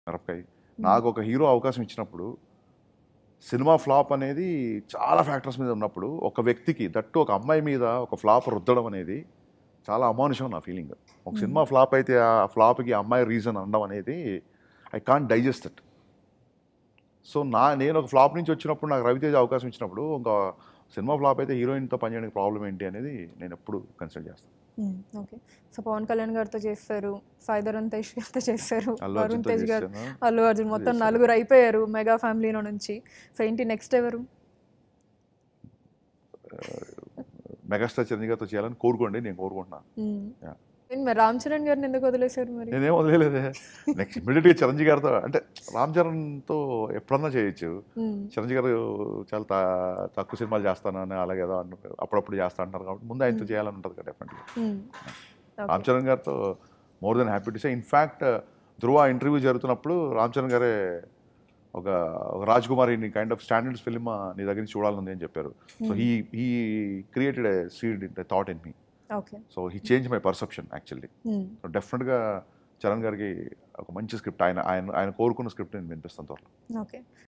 మిరపకాయ నాకు ఒక హీరో అవకాశం ఇచ్చినప్పుడు సినిమా ఫ్లాప్ అనేది చాలా ఫ్యాక్టర్స్ మీద ఉన్నప్పుడు ఒక వ్యక్తికి దట్టు ఒక అమ్మాయి మీద ఒక ఫ్లాప్ రుద్దడం అనేది చాలా అమానుషం నా ఫీలింగ్ ఒక సినిమా ఫ్లాప్ అయితే ఆ ఫ్లాప్కి అమ్మాయి రీజన్ అనడం అనేది I can't digest it so నా నేను ఒక ఫ్లాప్ నుంచి వచ్చినప్పుడు నాకు రవితేజ అవకాశం ఇచ్చినప్పుడు ఇంకా సినిమా ఫ్లాప్ అయితే హీరోయిన్తో పనిచేయడానికి ప్రాబ్లం ఏంటి అనేది నేను ఎప్పుడు కన్సిడర్ చేస్తాను ఓకే సో పవన్ కళ్యాణ్ గారితో చేస్తారు సాయిధరన్ తేజ్ గారితో చేస్తారు అల్లు వరుణ్ అర్జున్తో తేజ్ గారు చేశాను అల్లు అర్జున్ మొత్తం చేశారు. నలుగురు అయిపోయారు మెగా ఫ్యామిలీలో నుంచి సో ఏంటి నెక్స్ట్ ఎవరు మెగాస్టార్ చిరంజీవి గారితో చేయాలని కోరుకోండి నేను కోరుకుంటున్నాను మ్మ్. Yeah. ఏంటి మరి రామ్ చరణ్ గారిని ఎందుకు వదిలేశారు మరి నేనేం వదిలేదే నెక్స్ట్ ఇమీడియట్గా చిరంజీవి గారితో అంటే రామ్ చరణ్తో ఎప్పుడన్నా చేయొచ్చు మ్మ్. చిరంజీవి గారు చాలా తా- తక్కువ సినిమాలు చేస్తానని అలాగే ఏదో అంటారు అప్పుడప్పుడు చేస్తా అంటారు కాబట్టి ముందు ఆయనతో చేయాలని ఉంటుంది కదా డెఫినెట్గా మ్మ్. రామ్ Okay. చరణ్ గారితో more than happy to say in fact Dhruva interview జరుగుతున్నప్పుడు రామ్ చరణ్ గారే ఒక ఒక రాజ్ కుమార్ ఈ కైండ్ ఆఫ్ స్టాండర్డ్స్ ఫిల్మ్ నీ దగ్గర నుంచి చూడాలని అని చెప్పారు so he he created a seed in thought in me okay so he change my perception actually hmm. So డెఫినెట్గా చరణ్ గారికి ఒక మంచి స్క్రిప్ట్ ఆయన ఆయన ఆయన కోరుకున్న స్క్రిప్ట్ నేను వినిపిస్తాను త్వరలో ఓకే